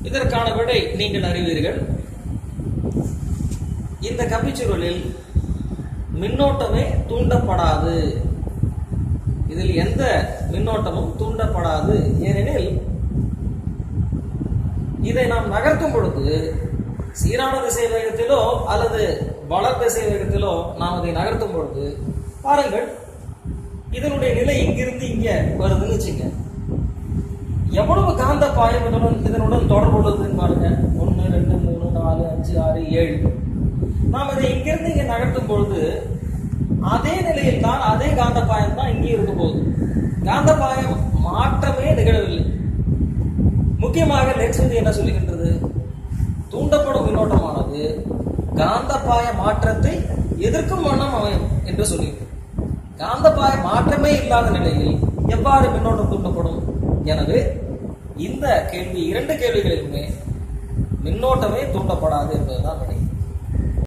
இதற்கான விடை நீங்கள் அறிவீர்கள் இந்த கம்பிச்சுருளில் மின்னோட்டமே தூண்டப்படாது இதில் எந்த மின்னோட்டமும் தூண்டப்படாது ஏனெனில் இதை நாம் நகர்த்தும் பொழுது சீரான திசை வேகத்திலோ அல்லது வளர் திசை வேகத்திலோ நாம் அதை நகர்த்தும் பொழுது பாருங்கள் இதனுடைய நிலை இங்கிருந்து இங்க வருதுன்னு வச்சுங்க எவ்வளவு காந்த பாயம் இதனுடன் இதனுடன் தொடர்பு உள்ளதுன்னு பாருங்க ஒன்று ரெண்டு மூணு நாலு அஞ்சு ஆறு ஏழு நாம் இதை இங்கிருந்து இங்க நகர்த்தும் பொழுது அதே நிலையில் தான் அதே காந்த பாயம் தான் இங்கே இருக்க போகுது காந்த பாயம் மாற்றமே நிகழவில்லை முக்கியமாக லெக்ஸ் வந்து என்ன சொல்லுகின்றது தூண்டப்படும் மின்னோட்டமானது காந்தப்பாய மாற்றத்தை எதிர்க்கும் வண்ணம் அமையும் என்று சொல்லுகின்றது காந்தப்பாய மாற்றமே இல்லாத நிலையில் எவ்வாறு மின்னோட்டம் தூண்டப்படும் எனவே இந்த கேள்வி இரண்டு கேள்விகளிலுமே மின்னோட்டமே தூண்டப்படாது என்பதுதான் விடை